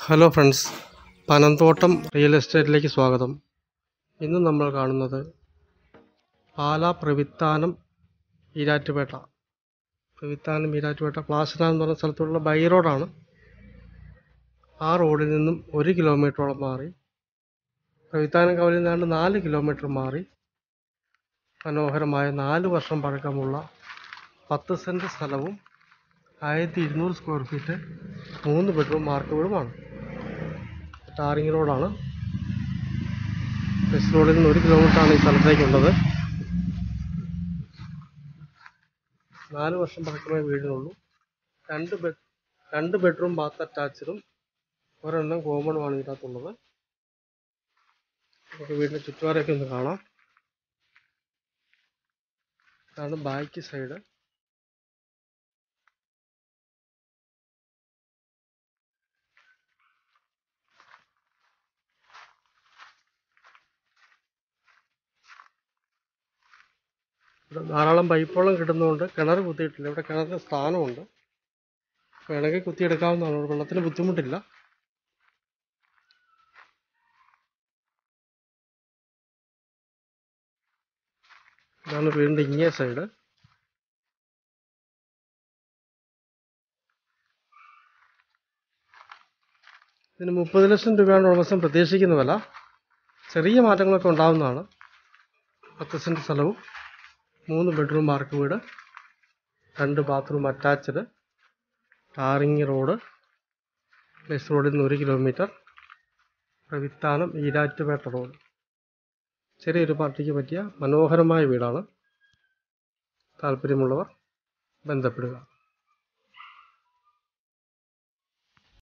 hello friends Panamthottam real എസ്റ്റേറ്റിലേക്ക് സ്വാഗതം ഇന്ന് നമ്മൾ കാണുന്നത് പാലാ പ്രവിത്താനം ഈരാറ്റുപേട്ട പ്രവിത്താനം ഈരാറ്റുപേട്ട പ്ലാസിന എന്ന് പറഞ്ഞ സ്ഥലത്തുള്ള ബൈ റോഡാണ് ആ റോഡിൽ നിന്നും ഒരു കിലോമീറ്ററോളം മാറി പ്രവിത്താനം കവലിൽ നിന്നാണ്ട് നാല് കിലോമീറ്റർ മാറി മനോഹരമായ നാല് വർഷം പഴക്കമുള്ള പത്ത് സെൻറ്റ് സ്ഥലവും ആയിരത്തി ഇരുന്നൂറ് സ്ക്വയർ ഫീറ്റ് മൂന്ന് ബെഡ്റൂം മാർക്ക് വീടുമാണ് ടാറിങ് റോഡാണ് ബസ് റോഡിൽ നിന്ന് ഒരു കിലോമീറ്ററാണ് ഈ സ്ഥലത്തേക്കുള്ളത് നാല് വർഷം പഴക്കമേ വീടിനുള്ളൂ രണ്ട് ബെഡ് രണ്ട് ബെഡ്റൂം ബാത്ത് അറ്റാച്ചഡും ഒരെണ്ണം കോമണുമാണ് ഇതിനകത്തുള്ളത് നമുക്ക് വീടിൻ്റെ ചുറ്റുപാടൊക്കെ ഒന്ന് കാണാം ഇതാണ് ബാക്ക് സൈഡ് ഇവിടെ ധാരാളം പൈപ്പ് വെള്ളം കിട്ടുന്നതുകൊണ്ട് കിണർ കുത്തിയിട്ടില്ല ഇവിടെ കിണറിന് സ്ഥാനമുണ്ട് വേണമെങ്കിൽ കുത്തിയെടുക്കാവുന്നതാണ് ഇവിടെ വെള്ളത്തിന് ബുദ്ധിമുട്ടില്ല ഇതാണ് വീടിൻ്റെ ഇങ്ങേ സൈഡ് ഇതിന് മുപ്പത് ലക്ഷം രൂപയാണ് ഉടമസ്ഥൻ പ്രതീക്ഷിക്കുന്ന വില ചെറിയ മാറ്റങ്ങളൊക്കെ ഉണ്ടാവുന്നതാണ് പത്ത് സെൻറ്റ് സ്ഥലവും മൂന്ന് ബെഡ്റൂം മാർക്ക് വീട് രണ്ട് bathroom attached tarring road bus റോഡിൽ നിന്ന് ഒരു കിലോമീറ്റർ പ്രവിത്താനം ഈരാറ്റുപേട്ട റോഡ് ചെറിയൊരു പാർട്ടിക്ക് പറ്റിയ മനോഹരമായ വീടാണ് താല്പര്യമുള്ളവർ ബന്ധപ്പെടുക